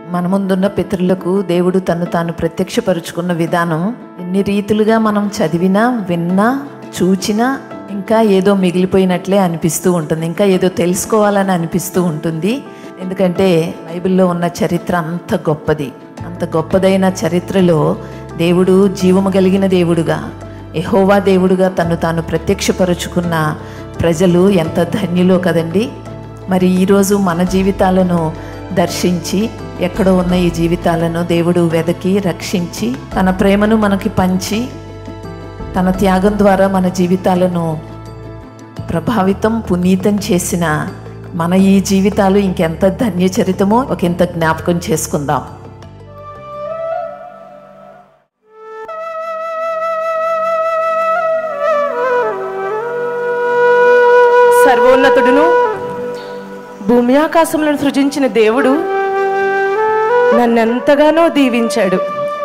మన ముందున్న పితరులకు దేవుడు తను తాను ప్రత్యక్షపరుచుకున్న విధానం ఎన్ని రీతులుగా మనం చదివినా విన్నా చూచినా ఇంకా ఏదో మిగిలిపోయినట్లే అనిపిస్తూ ఉంటుంది ఇంకా ఏదో తెలుసుకోవాలని అనిపిస్తూ ఉంటుంది ఎందుకంటే బైబిల్లో ఉన్న చరిత్ర అంత గొప్పది అంత గొప్పదైన చరిత్రలో దేవుడు జీవము కలిగిన దేవుడుగా ఎహోవా దేవుడుగా తను తాను ప్రత్యక్షపరుచుకున్న ప్రజలు ఎంత ధన్యులో కదండి మరి ఈరోజు మన జీవితాలను దర్శించి ఎక్కడో ఉన్న ఈ జీవితాలను దేవుడు వెదకి రక్షించి తన ప్రేమను మనకి పంచి తన త్యాగం ద్వారా మన జీవితాలను ప్రభావితం పునీతం చేసిన మన ఈ జీవితాలు ఇంకెంత ధన్యచరితమో ఒకంత జ్ఞాపకం చేసుకుందాం సర్వోన్నతుడును భూమి ఆకాశములను సృజించిన దేవుడు నన్నెంతగానో దీవించాడు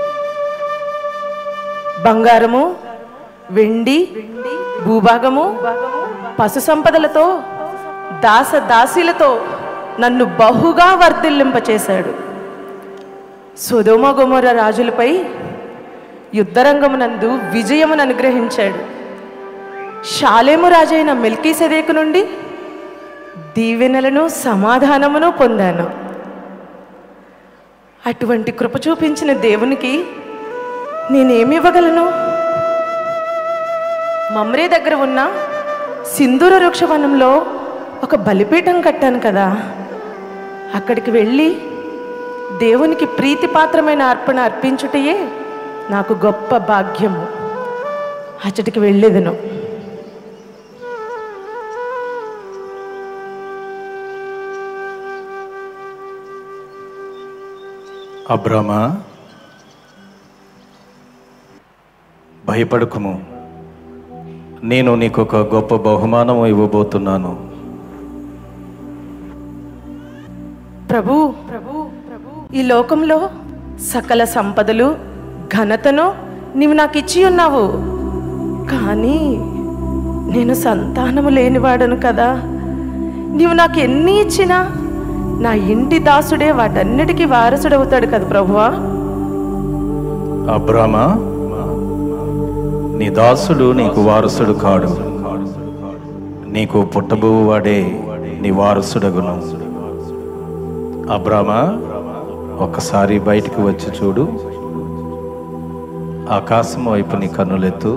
బంగారము వెండి భూభాగము పశు సంపదలతో దాస దాసీలతో నన్ను బహుగా వర్ధిల్లింపచేశాడు సుధోమ గుమర రాజులపై యుద్ధరంగమునందు విజయమును అనుగ్రహించాడు షాలేము రాజైన మిల్కీ సెదేకు నుండి దీవెనలను సమాధానమును పొందాను అటువంటి కృప చూపించిన దేవునికి నేనేమి ఇవ్వగలను మమ్రే దగ్గర ఉన్న సింధూర వృక్షవనంలో ఒక బలిపీఠం కట్టాను కదా అక్కడికి వెళ్ళి దేవునికి ప్రీతిపాత్రమైన అర్పణ అర్పించుటయే నాకు గొప్ప భాగ్యము అచ్చటికి వెళ్ళేదను అబ్రామా భయపడకుము నేను నీకు ఒక గొప్ప బహుమానం ఇవ్వబోతున్నాను ప్రభు ప్రభు ప్రభు ఈ లోకంలో సకల సంపదలు ఘనతను నీవు నాకు ఇచ్చి ఉన్నావు కానీ నేను సంతానము లేనివాడను కదా నీవు నాకు ఎన్ని ఇచ్చినా నా ఇంటి దాసుడే వాటన్నిటికీ వారసుడవుతాడు కదా ప్రభువా అబ్రామా నీ దాసుడు నీకు వారసుడు కాడు నీకు పుట్టబోవాడే నీ వారసుడగును అబ్రామా ఒక్కసారి బయటికి వచ్చి చూడు ఆకాశం వైపు నీ కన్నులెత్తు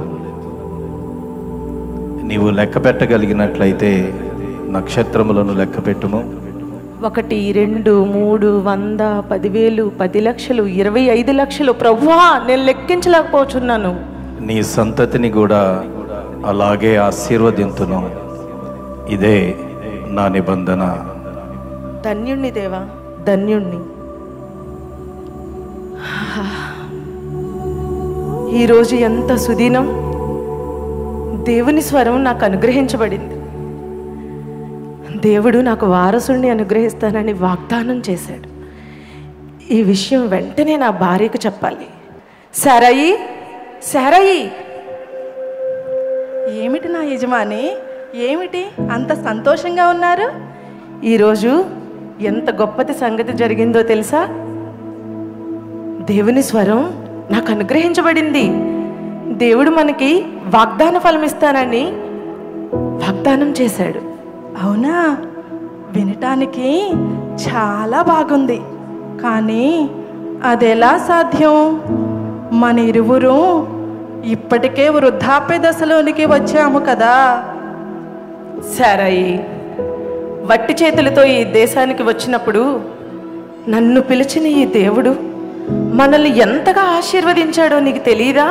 నీవు లెక్క పెట్టగలిగినట్లయితే నక్షత్రములను లెక్క పెట్టుము ఒకటి రెండు మూడు వంద పదివేలు పది లక్షలు ఇరవై ఐదు లక్షలు ప్రభువా నేను లెక్కించలేకపోతున్నాను నీ సంతతిని కూడా అలాగే ఆశీర్వదింతును ఇదే నా నిబంధన ధన్యుణ్ణి దేవా ధన్యుణ్ణి ఈరోజు ఎంత సుదీనం దేవుని స్వరం నాకు అనుగ్రహించబడింది దేవుడు నాకు వారసుడిని అనుగ్రహిస్తానని వాగ్దానం చేశాడు ఈ విషయం వెంటనే నా భార్యకు చెప్పాలి సారాయి సారాయి ఏమిటి నా యజమాని ఏమిటి అంత సంతోషంగా ఉన్నారు ఈరోజు ఎంత గొప్పది సంగతి జరిగిందో తెలుసా దేవుని స్వరం నాకు అనుగ్రహించబడింది దేవుడు మనకి వాగ్దాన ఫలం ఇస్తానని వాగ్దానం చేశాడు అవునా వినటానికి చాలా బాగుంది కానీ అదెలా సాధ్యం మన ఇరువురు ఇప్పటికే వృద్ధాప్య దశలోనికి వచ్చాము కదా సారాయి వట్టి చేతులతో ఈ దేశానికి వచ్చినప్పుడు నన్ను పిలిచిన ఈ దేవుడు మనల్ని ఎంతగా ఆశీర్వదించాడో నీకు తెలియదా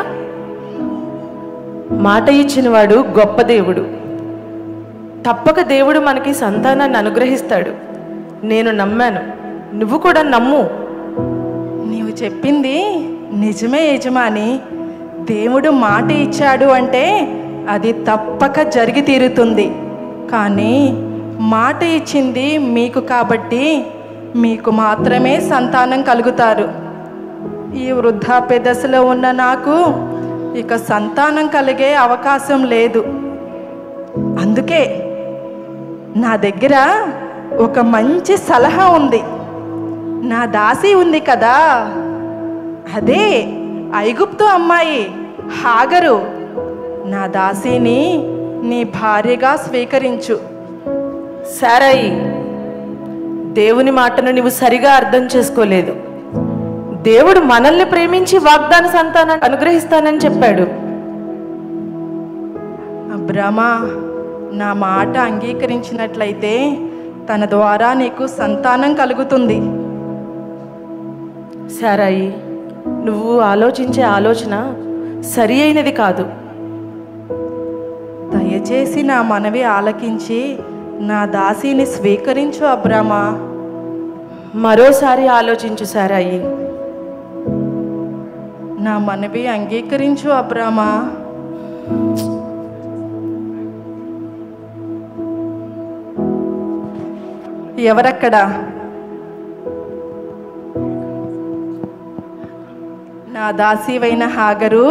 మాట ఇచ్చినవాడు గొప్ప దేవుడు తప్పక దేవుడు మనకి సంతానాన్ని అనుగ్రహిస్తాడు నేను నమ్మాను నువ్వు కూడా నమ్ము నీవు చెప్పింది నిజమే యజమాని దేవుడు మాట ఇచ్చాడు అంటే అది తప్పక జరిగి తీరుతుంది కానీ మాట ఇచ్చింది మీకు కాబట్టి మీకు మాత్రమే సంతానం కలుగుతారు ఈ వృద్ధాప్య దశలో ఉన్న నాకు ఇక సంతానం కలిగే అవకాశం లేదు అందుకే నా దగ్గర ఒక మంచి సలహా ఉంది నా దాసి ఉంది కదా అదే ఐగుప్తు అమ్మాయి హాగరు నా దాసిని నీ భార్యగా స్వీకరించు సారాయి దేవుని మాటను నువ్వు సరిగా అర్థం చేసుకోలేదు దేవుడు మనల్ని ప్రేమించి వాగ్దాన సంతానాన్ని అనుగ్రహిస్తానని చెప్పాడు అబ్రమా నా మాట అంగీకరించినట్లయితే తన ద్వారా నీకు సంతానం కలుగుతుంది సారాయి నువ్వు ఆలోచించే ఆలోచన సరి అయినది కాదు దయచేసి నా మనవి ఆలకించి నా దాసిని స్వీకరించు అబ్రమా మరోసారి ఆలోచించు సారాయి నా మనవి అంగీకరించు అబ్రామా ఎవరక్కడ నా దాసివైన హాగరు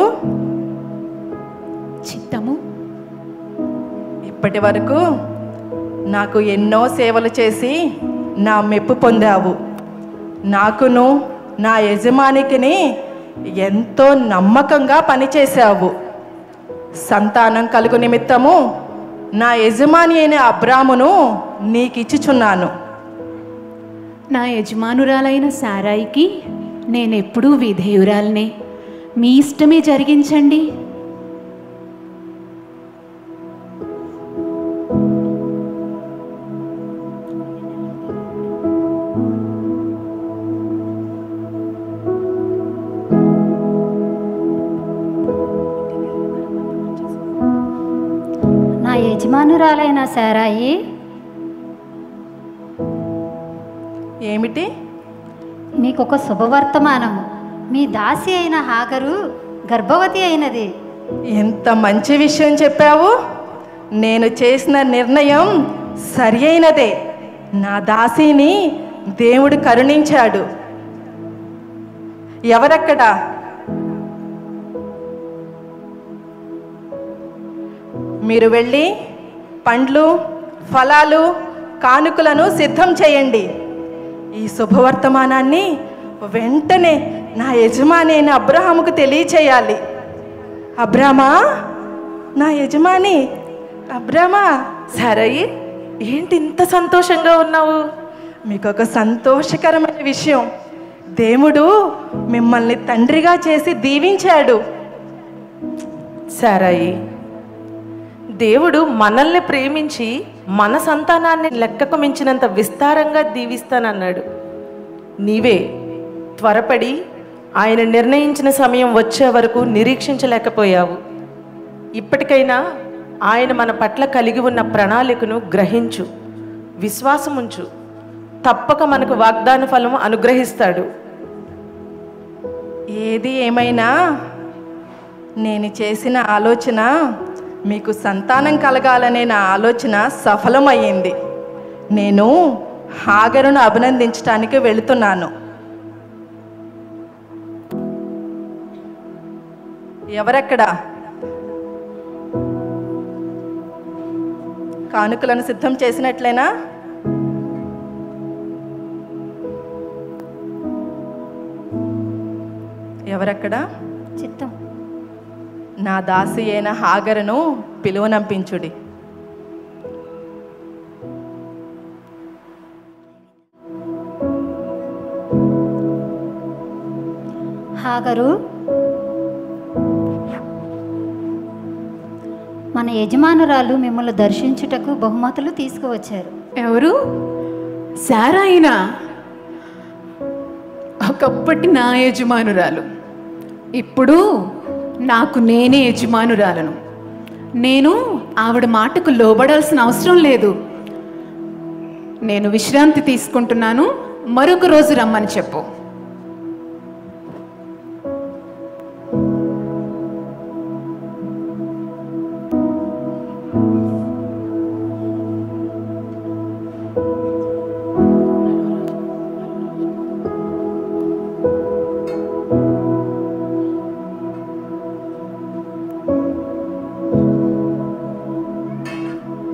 చిత్తము ఇప్పటి వరకు నాకు ఎన్నో సేవలు చేసి నా మెప్పు పొందావు నాకును నా యజమానికిని ఎంతో నమ్మకంగా పనిచేశావు సంతానం కలుగు నిమిత్తము నా యజమాని అయిన అబ్రామును నీకిచ్చుచున్నాను నా యజమానురాలైన సారాయికి నేనెప్పుడూ విధేయురాలనే మీ ఇష్టమే జరిగించండి నా యజమానురాలైన సారాయి ఏమిటి మీకొక శుభవర్తమానము మీ దాసి అయిన హాగరు గర్భవతి అయినది ఎంత మంచి విషయం చెప్పావు నేను చేసిన నిర్ణయం సరి అయినదే నా దాసిని దేవుడు కరుణించాడు ఎవరక్కడ మీరు వెళ్ళి పండ్లు ఫలాలు కానుకలను సిద్ధం చేయండి ఈ శుభవర్తమానాన్ని వెంటనే నా యజమాని అయిన అబ్రహాముకు తెలియచేయాలి అబ్రామా నా యజమాని అబ్రామా సారాయి ఏంటి ఇంత సంతోషంగా ఉన్నావు మీకు ఒక సంతోషకరమైన విషయం దేవుడు మిమ్మల్ని తండ్రిగా చేసి దీవించాడు సారాయి దేవుడు మనల్ని ప్రేమించి మన సంతానాన్ని లెక్కకు మించినంత విస్తారంగా దీవిస్తానన్నాడు నీవే త్వరపడి ఆయన నిర్ణయించిన సమయం వచ్చే వరకు నిరీక్షించలేకపోయావు ఇప్పటికైనా ఆయన మన పట్ల కలిగి ఉన్న ప్రణాళికను గ్రహించు విశ్వాసముంచు తప్పక మనకు వాగ్దాన ఫలం అనుగ్రహిస్తాడు ఏది ఏమైనా నేను చేసిన ఆలోచన మీకు సంతానం కలగాలనే నా ఆలోచన సఫలమయ్యింది నేను హాగరును అభినందించడానికి వెళుతున్నాను ఎవరక్కడ కానుకలను సిద్ధం చేసినట్లేనా ఎవరక్కడ చిత్తం నా దాసి అయిన హాగరును పిలువనంపించుడి హాగరు మన యజమానురాలు మిమ్మల్ని దర్శించుటకు బహుమతులు తీసుకువచ్చారు ఎవరు సారాయినా ఒకప్పటి నా యజమానురాలు ఇప్పుడు నాకు నేనే యజమానురాలను నేను ఆవిడ మాటకు లోబడాల్సిన అవసరం లేదు నేను విశ్రాంతి తీసుకుంటున్నాను మరొక రోజు రమ్మని చెప్పు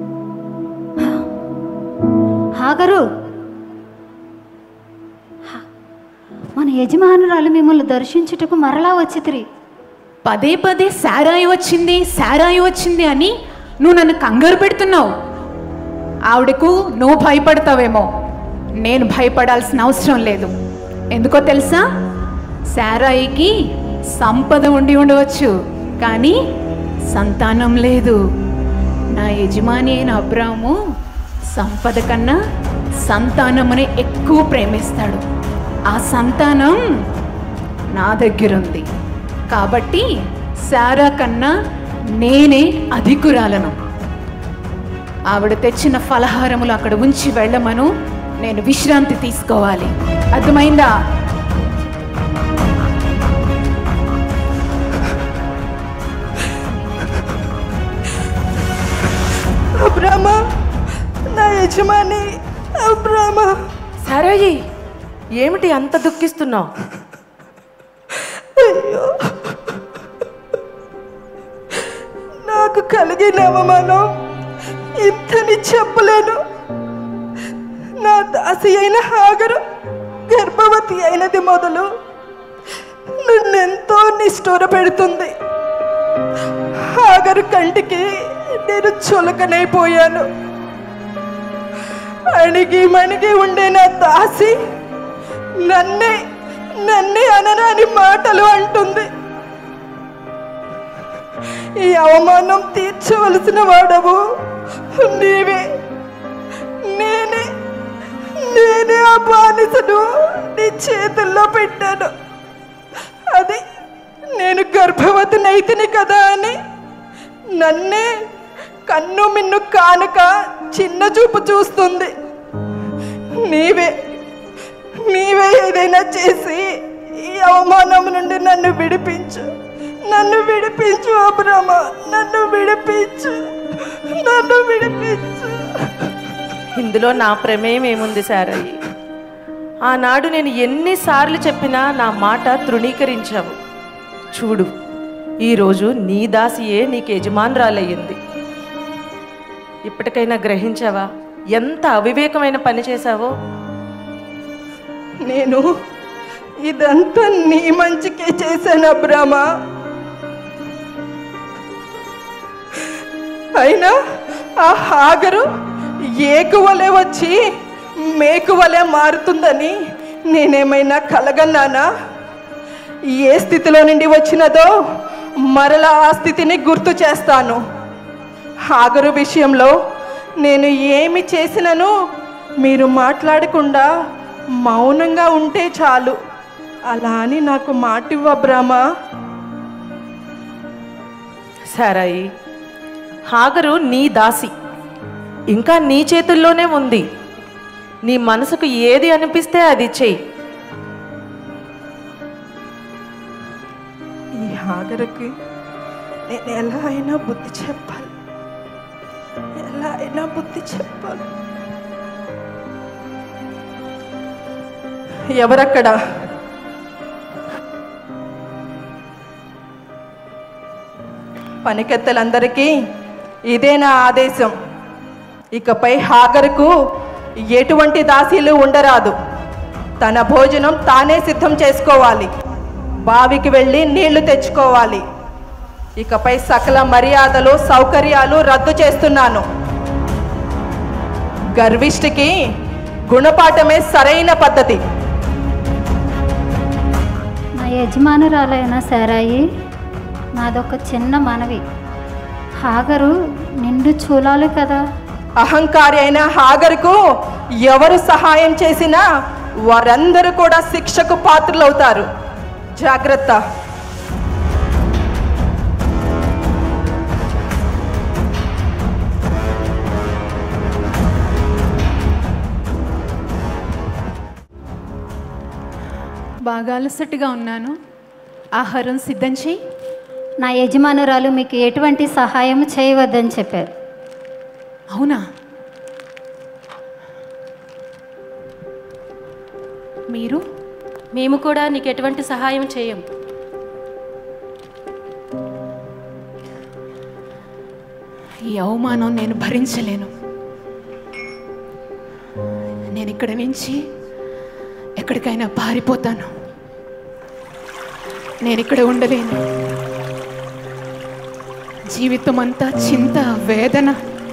హాగరు హా- మన యజమానురాలు మిమ్మల్ని దర్శించుటకు మరలా వచ్చితిరి పదే పదే సారాయి వచ్చింది సారాయి వచ్చింది అని నువ్వు నన్ను కంగారు పెడుతున్నావు ఆవిడకు నువ్వు భయపడతావేమో నేను భయపడాల్సిన అవసరం లేదు ఎందుకో తెలుసా సారాయికి సంపద ఉండి ఉండవచ్చు కానీ సంతానం లేదు నా యజమాని అయిన అబ్రాము సంపద కన్నా సంతానముని ఎక్కువ ప్రేమిస్తాడు ఆ సంతానం నా దగ్గరుంది కాబట్టి సారా కన్నా నేనే అధికురాలను ఆవిడ తెచ్చిన ఫలహారములు అక్కడ ఉంచి వెళ్ళమను నేను విశ్రాంతి తీసుకోవాలి అర్థమైందా అబ్రామా నా యజమాని అబ్రామా సారాయి ఏమిటి అంత దుఃఖిస్తున్నావు నాకు కలిగిన అవమానం ఇంతని చెప్పలేను నా దాసి అయిన హాగరు గర్భవతి అయినది మొదలు నన్నెంతో నిష్ఠూర పెడుతుంది హాగరు కంటికి నేను చులకనైపోయాను అణిగి మణిగి ఉండే నా దాసి నన్నే నన్నే అనరాని మాటలు అంటుంది ఈ అవమానం తీర్చవలసిన వాడవు నీవే నేనే నేనే ఆ బానిసను నీ చేతుల్లో పెట్టాను అది నేను గర్భవతినైతిని కదా అని నన్నే కన్ను మిన్ను కానుక చిన్న చూపు చూస్తుంది నీవే నీవే ఏదైనా చేసి ఈ అవమానం నుండి నన్ను విడిపించు నన్ను విడిపించు అబ్రహ్మ నన్ను విడిపించు నన్ను విడిపించు ఇందులో నా ప్రమేయం ఏముంది సారయ్య ఆనాడు నేను ఎన్నిసార్లు చెప్పినా నా మాట తృణీకరించావు చూడు ఈరోజు నీ దాసియే నీకు యజమానురాలయ్యింది ఇప్పటికైనా గ్రహించావా ఎంత అవివేకమైన పని చేశావో నేను ఇదంతా నీ మంచికే చేశాను అబ్రామ అయినా ఆ హాగరు ఏకువలే వచ్చి మేకువలే మారుతుందని నేనేమైనా కలగన్నానా ఏ స్థితిలో నుండి వచ్చినదో మరలా ఆ స్థితిని గుర్తు చేస్తాను హాగరు విషయంలో నేను ఏమి చేసినను మీరు మాట్లాడకుండా మౌనంగా ఉంటే చాలు అలా అని నాకు మాటివ్వ బ్రహ్మ సారాయి హాగరు నీ దాసి ఇంకా నీ చేతుల్లోనే ఉంది నీ మనసుకు ఏది అనిపిస్తే అది చెయ్యి ఈ హాగరుకి నేను ఎలా అయినా బుద్ధి చెప్పాలి ఎలా అయినా బుద్ధి చెప్పాలి ఎవరక్కడ పనికెత్తలందరికీ ఇదే నా ఆదేశం ఇకపై హాగరుకు ఎటువంటి దాసీలు ఉండరాదు తన భోజనం తానే సిద్ధం చేసుకోవాలి బావికి వెళ్ళి నీళ్లు తెచ్చుకోవాలి ఇకపై సకల మర్యాదలు సౌకర్యాలు రద్దు చేస్తున్నాను గర్విష్ఠికి గుణపాఠమే సరైన పద్ధతి నా యజమానురాలైన సారాయి నాదొక చిన్న మనవి హాగరు నిండు చూలాలు కదా అహంకారి అయిన హాగర్కు ఎవరు సహాయం చేసినా వారందరూ కూడా శిక్షకు పాత్రులవుతారు జాగ్రత్త బాగా అలసటగా ఉన్నాను ఆహారం సిద్ధం చేయి నా యజమానురాలు మీకు ఎటువంటి సహాయం చేయవద్దని చెప్పారు అవునా మీరు మేము కూడా నీకు ఎటువంటి సహాయం చేయం ఈ అవమానం నేను భరించలేను నేను ఇక్కడి నుంచి ఎక్కడికైనా పారిపోతాను నేను ఇక్కడ ఉండలేను జీవితం అంతా చింత వేదన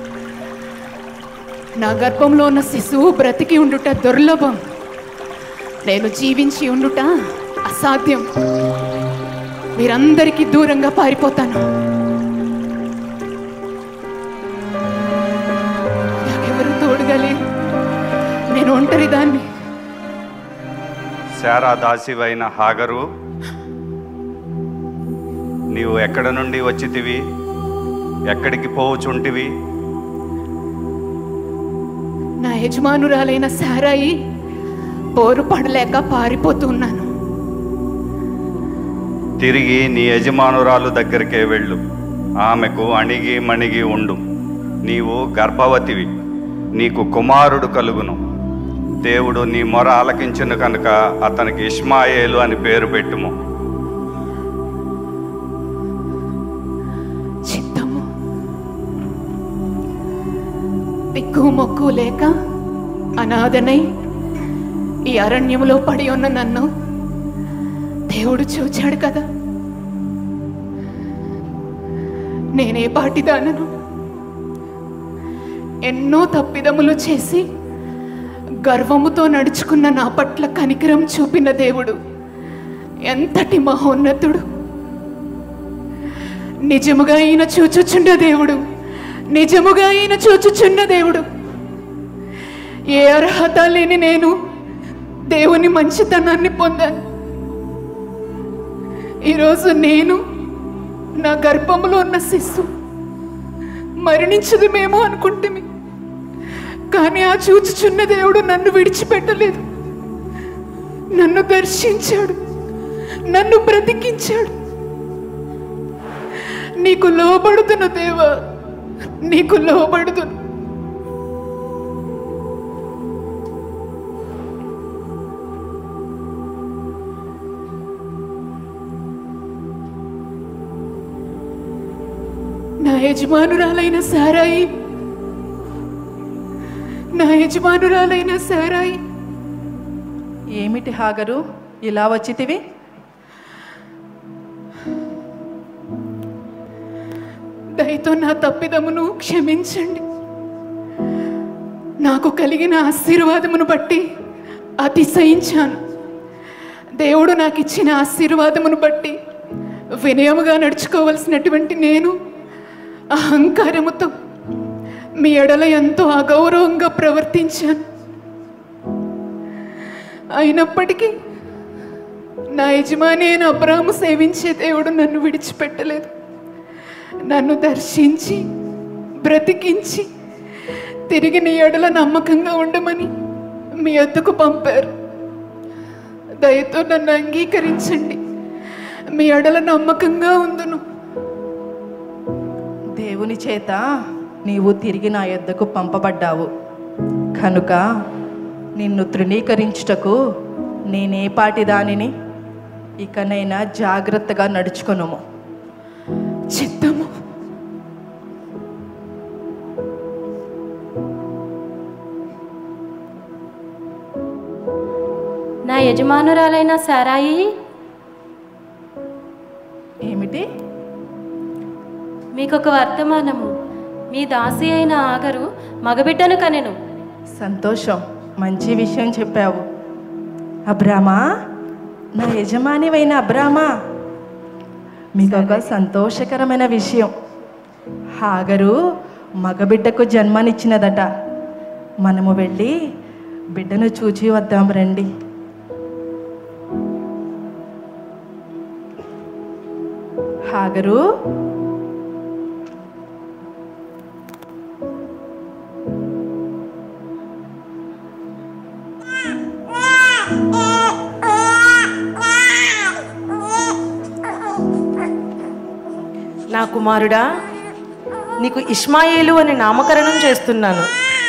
నా గర్భంలో ఉన్న శిశువు బ్రతికి ఉండుట దుర్లభం నేను జీవించి ఉండుట అసాధ్యం మీరందరికీ దూరంగా పారిపోతాను నాకెవరు తోడుగా లేరు నేను ఒంటరి దాన్ని శారా దాసివైన హాగరు నీవు ఎక్కడ నుండి వచ్చితివి ఎక్కడికి పోవుచుంటివి నా యజమానురాలైన సారాయి పోరు పడలేక పారిపోతున్నాను తిరిగి నీ యజమానురాలు దగ్గరికే వెళ్ళు ఆమెకు అణిగి మణిగి ఉండు నీవు గర్భవతివి నీకు కుమారుడు కలుగును దేవుడు నీ మొర ఆలకించును కనుక అతనికి ఇష్మాయేలు అని పేరు పెట్టుము చిత్తము దిక్కు మొక్కు లేక అనాథనై ఈ అరణ్యములో పడి ఉన్న నన్ను దేవుడు చూచాడు కదా నేనే పాటిదానను ఎన్నో తప్పిదములు చేసి గర్వముతో నడుచుకున్న నా పట్ల కనికరం చూపిన దేవుడు ఎంతటి మహోన్నతుడు నిజముగా ఈయన చూచుచున్న దేవుడు నిజముగా ఈయన చూచుచున్న దేవుడు ఏ అర్హత లేని నేను దేవుని మంచితనాన్ని పొందాను ఈరోజు నేను నా గర్భములో ఉన్న శిశు మరణించదుమేమో అనుకుంటుంది కానీ ఆ చూచుచున్న దేవుడు నన్ను విడిచిపెట్టలేదు నన్ను దర్శించాడు నన్ను బ్రతికించాడు నీకు లోబడుతును దేవా నీకు లోబడుతును నా యజమానురాలైన సారాయి నా యజమానురాలైన సారాయి ఏమిటి హాగరు ఇలా వచ్చితివి దయతో నా తప్పిదమును క్షమించండి నాకు కలిగిన ఆశీర్వాదమును బట్టి అతిశయించాను దేవుడు నాకు ఇచ్చిన ఆశీర్వాదమును బట్టి వినయముగా నడుచుకోవలసినటువంటి నేను అహంకారముతో మీ ఎడల ఎంతో అగౌరవంగా ప్రవర్తించాను అయినప్పటికీ నా యజమాని అయిన అబ్రాహము సేవించే దేవుడు నన్ను విడిచిపెట్టలేదు నన్ను దర్శించి బ్రతికించి తిరిగి నీ ఎడల నమ్మకంగా ఉండమని మీ వద్దకు పంపారు దయతో నన్ను అంగీకరించండి మీ ఎడల నమ్మకంగా ఉందును దేవుని చేత నీవు తిరిగి నా యొద్దకు పంపబడ్డావు కనుక నిన్ను తృణీకరించుటకు నేనే పాటి దానిని ఇకనైనా జాగ్రత్తగా నడుచుకొనుము చిత్తము నా యజమానురాలైన సారాయి ఏమిటి మీకొక వర్తమానము మీ దాసి అయిన ఆగరు మగబిడ్డను కనెను సంతోషం మంచి విషయం చెప్పావు అబ్రామా నా యజమానివైన అబ్రామా మీకు ఒక సంతోషకరమైన విషయం హాగరు మగబిడ్డకు జన్మనిచ్చినదట మనము వెళ్ళి బిడ్డను చూచి వద్దాం రండి హాగరు నా కుమారుడా నీకు ఇష్మాయేలు అని నామకరణం చేస్తున్నాను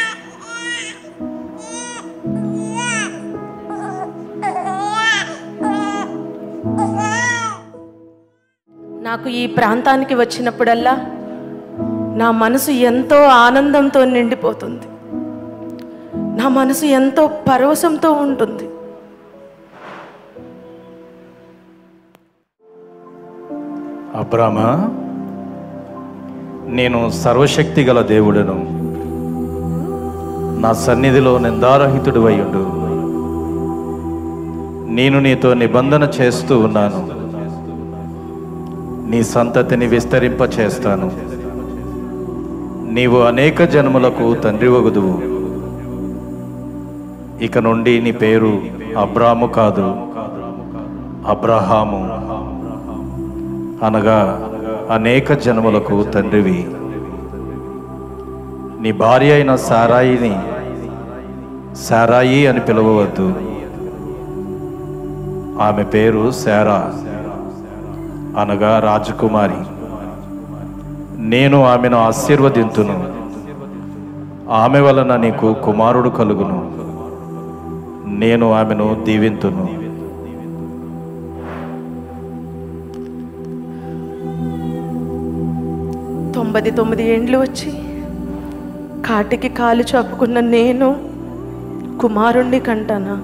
నాకు ఈ ప్రాంతానికి వచ్చినప్పుడల్లా నా మనసు ఎంతో ఆనందంతో నిండిపోతుంది నా మనసు ఎంతో పరవశంతో ఉంటుంది అబ్రామ నేను సర్వశక్తి గల దేవుడను నా సన్నిధిలో నిందారహితుడు ఉండు నేను నీతో నిబంధన చేస్తూ ఉన్నాను నీ సంతతిని విస్తరింప చేస్తాను నీవు అనేక జన్మలకు తండ్రి వగుదువు ఇక నుండి నీ పేరు అబ్రాము కాదు అబ్రహాము అనగా అనేక జన్మలకు తండ్రివి నీ భార్య అయిన సారాయిని సారాయి అని పిలవవద్దు ఆమె పేరు శారా అనగా రాజకుమారి నేను ఆమెను ఆశీర్వదింతును ఆమె వలన నీకు కుమారుడు కలుగును నేను ఆమెను దీవింతును తొంభై తొమ్మిది ఏండ్లు వచ్చి కాటికి కాలు చాపుకున్న నేను కుమారుణ్ణి కంటానా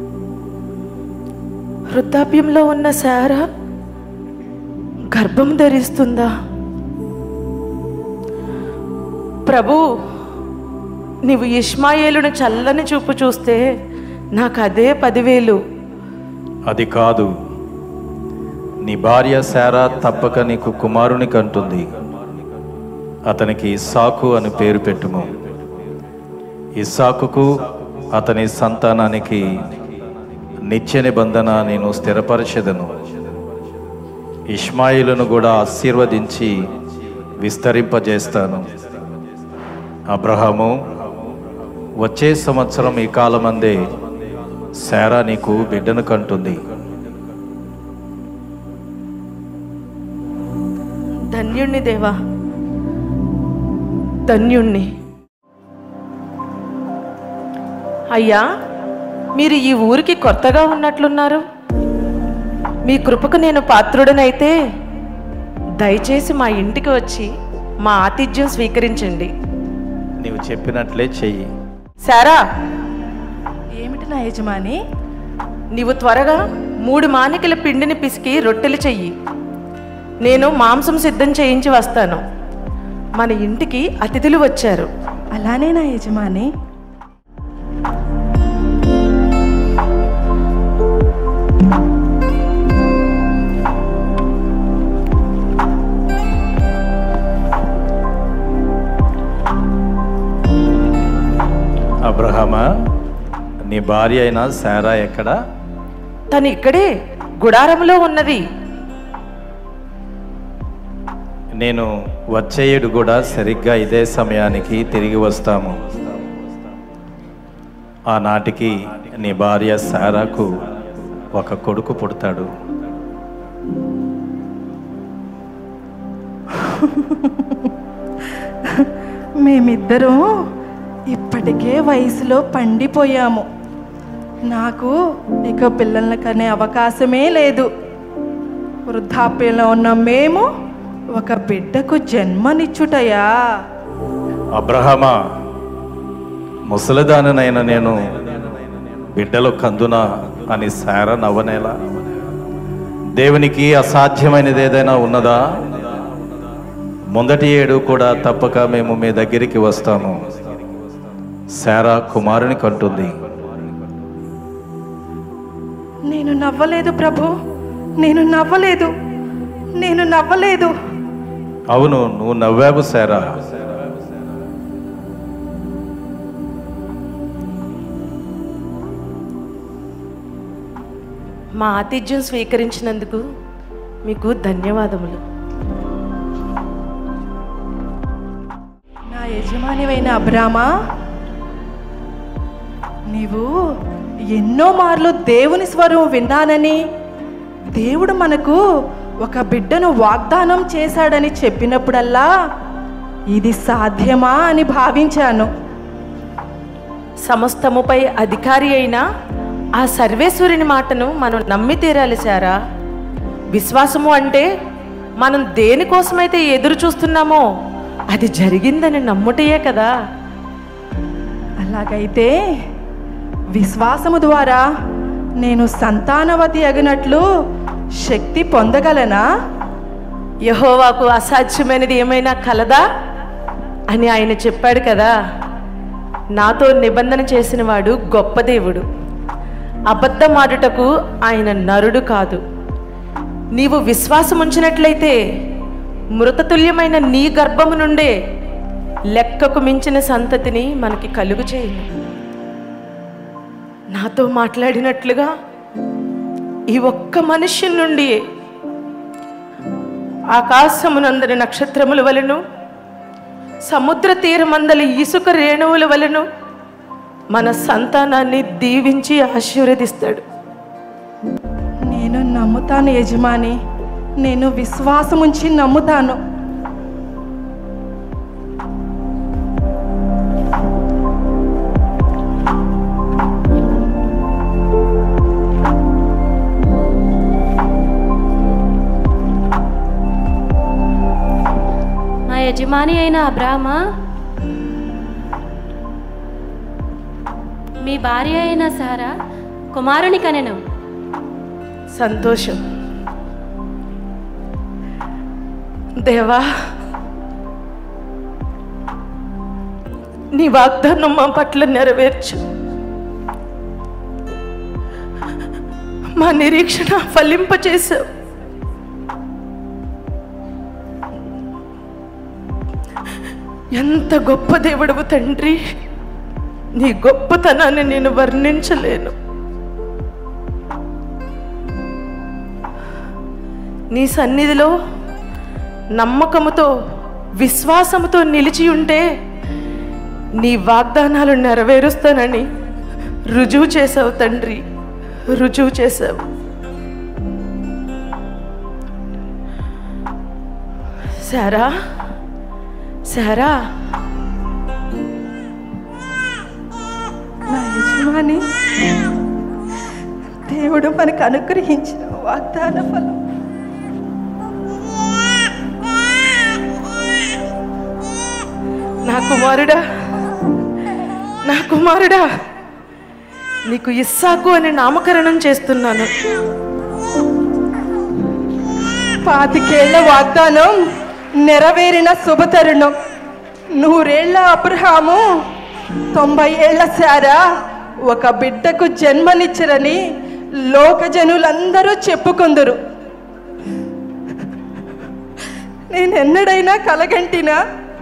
వృద్ధాప్యంలో ఉన్న శారా గర్భం ధరిస్తుందా ప్రభు నీవు ఇష్మాయేలును చల్లని చూపు చూస్తే నాకు అదే పదివేలు అది కాదు నీ భార్య శారా తప్పక నీకు కుమారుని కంటుంది అతనికి ఇస్సాకు అని పేరు పెట్టుము ఇస్సాకుకు అతని సంతానానికి నిత్య నిబంధన నేను స్థిరపరచెదను ఇష్మాయిలును కూడా ఆశీర్వదించి విస్తరింపజేస్తాను అబ్రహాము వచ్చే సంవత్సరం ఈ కాలమందే శారా నీకు బిడ్డను కంటుంది ధన్యుణ్ణి దేవా ధన్యుణ్ణి అయ్యా మీరు ఈ ఊరికి కొత్తగా ఉన్నట్లున్నారు మీ కృపకు నేను పాత్రుడనైతే దయచేసి మా ఇంటికి వచ్చి మా ఆతిథ్యం స్వీకరించండి నీవు చెప్పినట్లే చెయ్యి సారా ఏమిటి నా యజమాని నీవు త్వరగా మూడు మానికల పిండిని పిసికి రొట్టెలు చెయ్యి నేను మాంసం సిద్ధం చేయించి వస్తాను మన ఇంటికి అతిథులు వచ్చారు అలానే నా యజమాని అబ్రహమా నీ భార్య అయిన శారా ఎక్కడా తను ఇక్కడే గుడారంలో ఉన్నది నేను వచ్చే ఏడు కూడా సరిగ్గా ఇదే సమయానికి తిరిగి వస్తాము ఆనాటికి నీ భార్య శారాకు ఒక కొడుకు పుడతాడు మేమిద్దరం ఇప్పటికే వయసులో పండిపోయాము నాకు ఇక పిల్లల్ని కనే అవకాశమే లేదు వృద్ధాప్యంలో ఉన్న మేము ఒక బిడ్డకు జన్మనిచ్చుటయా అబ్రహమా ముసలిదానినైన నేను బిడ్డలు కందునా అని శార నవ్వనేలా దేవునికి అసాధ్యమైనది ఏదైనా ఉన్నదా మొదటి ఏడు కూడా తప్పక మేము మీ దగ్గరికి వస్తాము శారా కుమారుని కంటుంది నేను నవ్వలేదు ప్రభు నేను నవ్వలేదు నేను నవ్వలేదు అవును నువ్వు నవ్వావు శారా మా ఆతిథ్యం స్వీకరించినందుకు మీకు ధన్యవాదములు నా యజమానివైన అబ్రామా నీవు ఎన్నో మార్లు దేవుని స్వరం విన్నానని దేవుడు మనకు ఒక బిడ్డను వాగ్దానం చేశాడని చెప్పినప్పుడల్లా ఇది సాధ్యమా అని భావించాను సమస్తముపై అధికారి అయిన ఆ సర్వేశ్వరుని మాటను మనం నమ్మి తీరాలి సారా విశ్వాసము అంటే మనం దేనికోసమైతే ఎదురు చూస్తున్నామో అది జరిగిందని నమ్ముటయే కదా అలాగైతే విశ్వాసము ద్వారా నేను సంతానవతి అగినట్లు శక్తి పొందగలనా యహోవాకు అసాధ్యమైనది ఏమైనా కలదా అని ఆయన చెప్పాడు కదా నాతో నిబంధన చేసిన వాడు గొప్ప దేవుడు అబద్ధమాడుటకు ఆయన నరుడు కాదు నీవు విశ్వాసం ఉంచినట్లయితే మృతతుల్యమైన నీ గర్భము నుండే లెక్కకు మించిన సంతతిని మనకి కలుగు చేయను నాతో మాట్లాడినట్లుగా ఈ ఒక్క మనిషి నుండి ఆకాశమునందరి నక్షత్రముల వలెను సముద్ర తీరమందలి ఇసుక రేణువుల వలెను మన సంతానాన్ని దీవించి ఆశీర్వదిస్తాడు నేను నమ్ముతాను యజమాని నేను విశ్వాసం ఉంచి నమ్ముతాను మా యజమాని అయిన అబ్రాహ్మ మీ భార్య అయిన సారా కుమారుని కనెను సంతోషం దేవా నీ వాగ్దానం మా పట్ల నెరవేర్చు మా నిరీక్షణ ఫలింపచేశావు ఎంత గొప్ప దేవుడవు తండ్రి నీ గొప్పతనాన్ని నేను వర్ణించలేను నీ సన్నిధిలో నమ్మకముతో విశ్వాసముతో నిలిచి ఉంటే నీ వాగ్దానాలు నెరవేరుస్తానని రుజువు చేసావు తండ్రి రుజువు చేసావు సారా సారా నా యజమాని దేవుడు మనకు అనుగ్రహించిన వాగ్దాన ఫలం నా కుమారుడా నా కుమారుడా నీకు ఇస్సాకు అని నామకరణం చేస్తున్నాను పాతికేళ్ల వాగ్దానం నెరవేరిన శుభతరుణం నూరేళ్ల అబ్రహాము తొంభై ఏళ్ల సారా ఒక బిడ్డకు జన్మనిచ్చరని లోకజనులందరూ చెప్పుకుందరు నేనెన్నడైనా కలగంటినా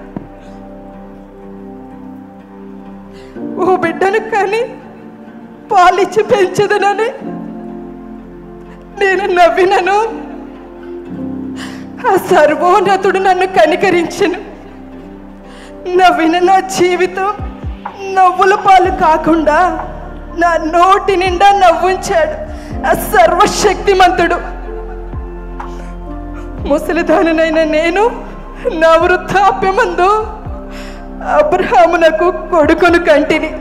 ఓ బిడ్డను కానీ పాలిచ్చి పెంచదనని నేను నవ్వినను ఆ సర్వోన్నతుడు నన్ను కనికరించను నవ్విన నా జీవితం నవ్వుల పాలు కాకుండా నా నోటి నిండా నవ్వుంచాడు ఆ సర్వశక్తిమంతుడు ముసలిదాననైన నేను నా వృద్ధాప్యమందు అబ్రహామునకు కొడుకును కంటిని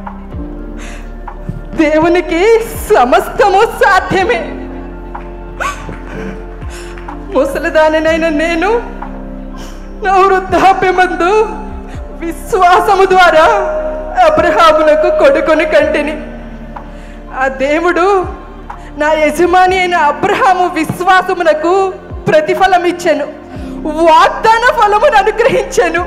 దేవునికి సమస్తము సాధ్యమే ముసలిదానినైన నేను నా వృద్ధాప్యమందు విశ్వాసము ద్వారా అబ్రహామునకు కొడుకుని కంటిని ఆ దేవుడు నా యజమాని అయిన అబ్రహాము విశ్వాసమునకు ప్రతిఫలం ఇచ్చాను వాగ్దాన ఫలమును అనుగ్రహించాను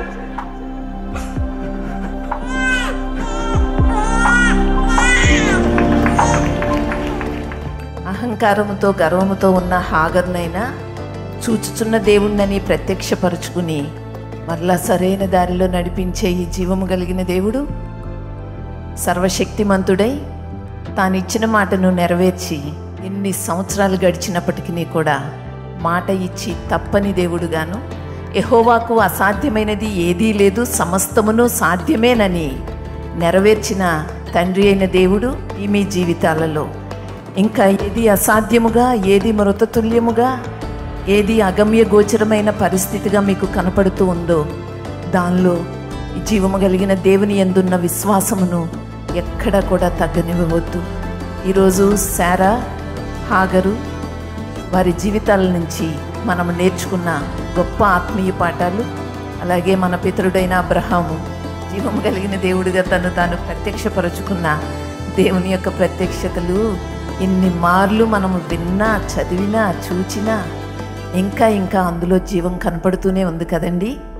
అహంకారముతో గర్వముతో ఉన్న హాగర్నైనా చూచుచున్న దేవుణ్ణని ప్రత్యక్షపరుచుకుని మరలా సరైన దారిలో నడిపించే ఈ జీవము కలిగిన దేవుడు సర్వశక్తిమంతుడై తాను ఇచ్చిన మాటను నెరవేర్చి ఎన్ని సంవత్సరాలు గడిచినప్పటికీ కూడా మాట ఇచ్చి తప్పని దేవుడుగాను ఎహోవాకు అసాధ్యమైనది ఏదీ లేదు సమస్తమును సాధ్యమేనని నెరవేర్చిన తండ్రి అయిన దేవుడు ఈ మీ జీవితాలలో ఇంకా ఏది అసాధ్యముగా ఏది మృతతుల్యముగా ఏది అగమ్య గోచరమైన పరిస్థితిగా మీకు కనపడుతూ ఉందో దానిలో ఈ జీవము కలిగిన దేవుని ఎందున్న విశ్వాసమును ఎక్కడ కూడా తగ్గనివ్వవద్దు ఈరోజు శారా హాగరు వారి జీవితాల నుంచి మనం నేర్చుకున్న గొప్ప ఆత్మీయ పాఠాలు అలాగే మన పితరుడైన అబ్రహాము జీవము కలిగిన దేవుడిగా తను తాను ప్రత్యక్షపరుచుకున్న దేవుని యొక్క ప్రత్యక్షతలు ఎన్ని మార్లు మనము విన్నా చదివినా చూచినా ఇంకా ఇంకా అందులో జీవం కనపడుతూనే ఉంది కదండి